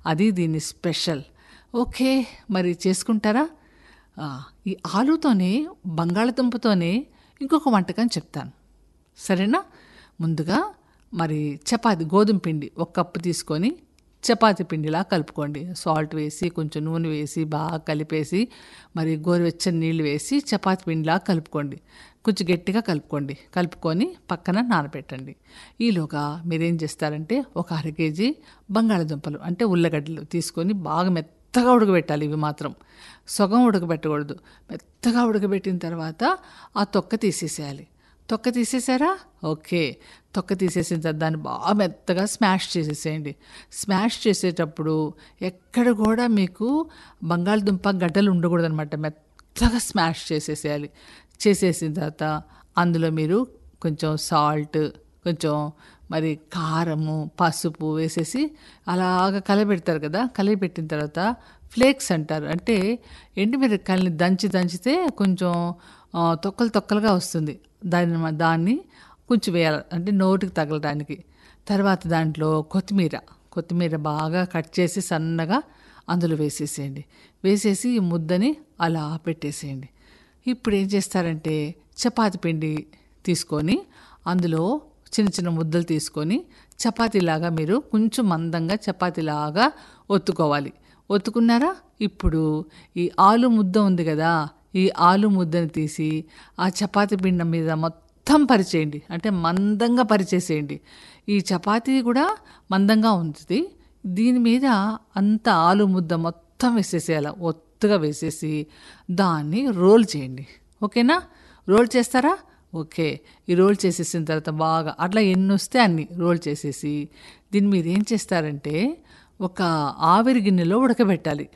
అది దీని special okay మరి చేసుకుంటారా ఆ, ఈ ఆలుతోనే బంగాళదుంపతోనే ఇంకొక వంటకం చెప్తాను సరేనా ముందుగా మరి చపాతి గోధుమ పిండి ఒక కప్పు తీసుకొని చపాతి పిండిలా కలుపుకోండి సాల్ట్ వేసి కొంచెం నూనె వేసి బాగా కలిపేసి మరి గోరువెచ్చని నీళ్ళు వేసి చపాతి పిండిలా కలుపుకోండి కొంచెం గట్టిగా కలుపుకోండి కలుపుకొని పక్కన నానబెట్టండి ఈలోగా మీరేం చేస్తారంటే ఒక అర కేజీ బంగాళదుంపలు అంటే ఉల్లగడ్డలు తీసుకొని బాగా మెత్తగా ఉడకబెట్టాలి ఇవి మాత్రం సగం ఉడకబెట్టకూడదు మెత్తగా ఉడకబెట్టిన తర్వాత ఆ తొక్క తీసేసేయాలి తొక్క తీసేసారా ఓకే తొక్క తీసేసిన తర్వాత దాన్ని బాగా మెత్తగా స్మాష్ చేసేసేయండి స్మాష్ చేసేటప్పుడు ఎక్కడ కూడా మీకు బంగాళదుంప గడ్డలు ఉండకూడదు అనమాట మెత్తగా స్మాష్ చేసేసేయాలి చేసేసిన తర్వాత అందులో మీరు కొంచెం సాల్ట్ కొంచెం మరి కారము పసుపు వేసేసి అలాగ కలబెడతారు కదా కలబెట్టిన తర్వాత ఫ్లేక్స్ అంటారు అంటే ఎండుమిరపకాయలని దంచి దంచితే కొంచెం ఆ, తొక్కలు తొక్కలుగా వస్తుంది దాన్ని మ- దాన్ని కొంచెం వేయాలి అంటే నోటికి తగలడానికి తర్వాత దాంట్లో కొత్తిమీర కొత్తిమీర బాగా కట్ చేసి సన్నగా అందులో వేసేసేయండి వేసేసి ఈ ముద్దని అలా పెట్టేసేయండి ఇప్పుడు ఏం చేస్తారంటే చపాతి పిండి తీసుకొని అందులో చిన్న చిన్న ముద్దలు తీసుకొని చపాతీలాగా మీరు కొంచెం మందంగా చపాతీలాగా ఒత్తుకోవాలి ఒత్తుకున్నారా ఇప్పుడు ఈ ఆలు ముద్ద ఉంది కదా ఈ ఆలు ముద్దను తీసి ఆ చపాతీ పిండి మీద మొత్తం పరిచేయండి అంటే మందంగా పరిచేసేయండి ఈ చపాతీ కూడా మందంగా ఉంటుంది దీని మీద అంత ఆలు ముద్ద మొత్తం వేసేసేయాలి ఒత్తుగా వేసేసి దాన్ని రోల్ చేయండి ఓకేనా రోల్ చేస్తారా ఓకే ఈ రోల్ చేసేసిన తర్వాత బాగా అట్లా ఎన్ని వస్తే అన్ని రోల్ చేసేసి దీన్ని మీరు ఏం చేస్తారంటే ఒక ఆవిరి గిన్నెలో ఉడకబెట్టాలి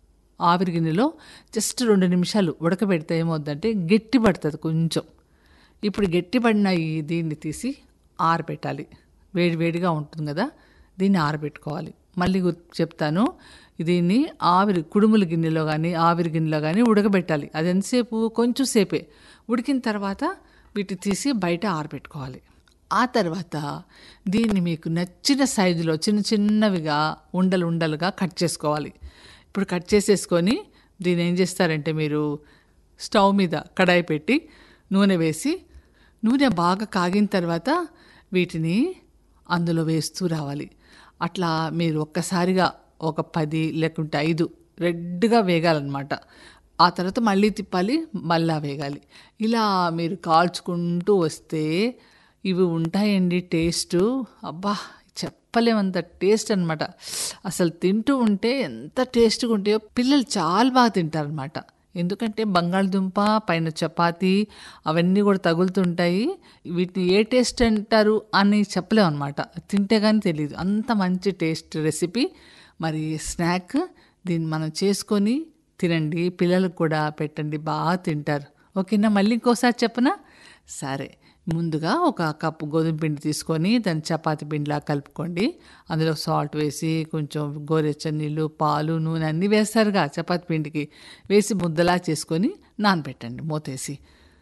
ఆవిరి గిన్నెలో జస్ట్ రెండు నిమిషాలు ఉడకబెడితే ఏమవుద్దంటే గట్టి పడుతుంది కొంచెం ఇప్పుడు గట్టి పడిన ఈ దీన్ని తీసి ఆరబెట్టాలి వేడి వేడిగా ఉంటుంది కదా దీన్ని ఆరబెట్టుకోవాలి మళ్ళీ గుర్తు చెప్తాను దీన్ని ఆవిరి కుడుముల గిన్నెలో కానీ ఆవిరి గిన్నెలో కానీ ఉడకబెట్టాలి అది ఎంతసేపు కొంచెం సేపే ఉడికిన తర్వాత వీటిని తీసి బయట ఆరబెట్టుకోవాలి ఆ తర్వాత దీన్ని మీకు నచ్చిన సైజులో చిన్న చిన్నవిగా ఉండలు ఉండలుగా కట్ చేసుకోవాలి ఇప్పుడు కట్ చేసేసుకొని దీన్ని ఏం చేస్తారంటే మీరు స్టవ్ మీద కడాయి పెట్టి నూనె వేసి నూనె బాగా కాగిన తర్వాత వీటిని అందులో వేస్తూ రావాలి అట్లా మీరు ఒక్కసారిగా ఒక పది లేకుంటే ఐదు రెడ్గా వేగాలన్నమాట ఆ తర్వాత మళ్ళీ తిప్పాలి మళ్ళా వేగాలి ఇలా మీరు కాల్చుకుంటూ వస్తే ఇవి ఉంటాయండి టేస్ట్ అబ్బా చెప్పలేమంత టేస్ట్ అనమాట అసలు తింటూ ఉంటే ఎంత టేస్ట్గా ఉంటాయో పిల్లలు చాలా బాగా తింటారనమాట ఎందుకంటే బంగాళదుంప పైన చపాతి అవన్నీ కూడా తగులుతుంటాయి వీటిని ఏ టేస్ట్ అంటారు అని చెప్పలేము అనమాట తింటే కానీ తెలియదు అంత మంచి టేస్ట్ రెసిపీ మరి స్నాక్ దీన్ని మనం చేసుకొని తినండి పిల్లలకు కూడా పెట్టండి బాగా తింటారు ఓకేనా మళ్ళీ ఇంకోసారి చెప్పనా సరే ముందుగా ఒక కప్పు గోధుమ పిండి తీసుకొని దాన్ని చపాతి పిండిలా కలుపుకోండి అందులో సాల్ట్ వేసి కొంచెం గోరెచ్చని నీళ్ళు పాలు నూనె అన్నీ వేస్తారుగా చపాతి పిండికి వేసి ముద్దలా చేసుకొని నానబెట్టండి మూతేసి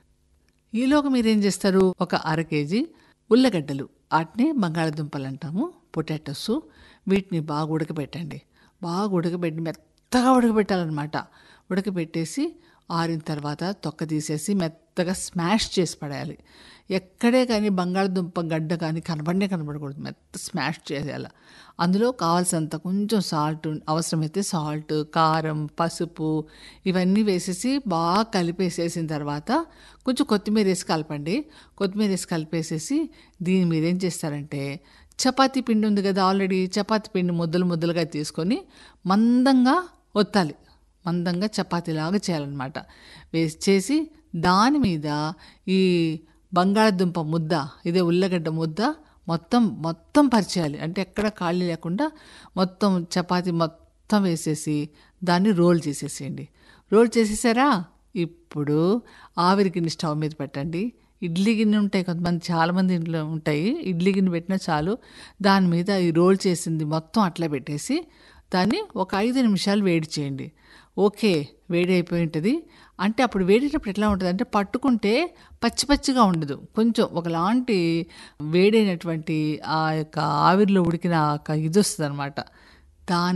ఈలోగా మీరు ఏం చేస్తారు ఒక అర కేజీ ఉల్లగడ్డలు వాటిని బంగాళదుంపలు అంటాము పొటాటోస్ వీటిని బాగా ఉడకబెట్టండి బాగా ఉడకబెట్టి మెత్తగా ఉడకబెట్టాలన్నమాట ఉడకబెట్టేసి ఆరిన తర్వాత తొక్క తీసేసి మెత్తగా స్మాష్ చేసి పడేయాలి ఎక్కడే కానీ బంగాళదుంప గడ్డ కానీ కనబడినే కనబడకూడదు మెత్త స్మాష్ చేసేయాలి అందులో కావాల్సినంత కొంచెం సాల్ట్ అవసరమైతే సాల్ట్ కారం పసుపు ఇవన్నీ వేసేసి బాగా కలిపేసేసిన తర్వాత కొంచెం కొత్తిమీర వేసి కలపండి కొత్తిమీర వేసి కలిపేసేసి దీన్ని మీరు ఏం చేస్తారంటే చపాతీ పిండి ఉంది కదా ఆల్రెడీ చపాతీ పిండి ముద్దలు ముద్దలుగా తీసుకొని మందంగా ఒత్తాలి మందంగా చపాతీలాగా చేయాలన్నమాట వేసి చేసి దాని మీద ఈ బంగాళదుంప ముద్ద ఇదే ఉల్లగడ్డ ముద్ద మొత్తం మొత్తం పరిచేయాలి అంటే ఎక్కడ ఖాళీ లేకుండా మొత్తం చపాతీ మొత్తం వేసేసి దాన్ని రోల్ చేసేసేయండి రోల్ చేసేసారా ఇప్పుడు ఆవిరి గిన్నె స్టవ్ మీద పెట్టండి ఇడ్లీ గిన్నె ఉంటాయి కొంతమంది చాలామంది ఇంట్లో ఉంటాయి ఇడ్లీ గిన్నె పెట్టినా చాలు దాని మీద ఈ రోల్ చేసింది మొత్తం అట్లా పెట్టేసి దాన్ని ఒక ఐదు నిమిషాలు వేడి చేయండి ఓకే వేడి అయిపోయి ఉంటుంది అంటే అప్పుడు వేడేటప్పుడు ఎట్లా ఉంటుంది అంటే పట్టుకుంటే పచ్చి పచ్చిగా ఉండదు కొంచెం ఒకలాంటి వేడైనటువంటి ఆ యొక్క ఆవిరిలో ఉడికిన ఆ యొక్క ఇది వస్తుంది అనమాట దాని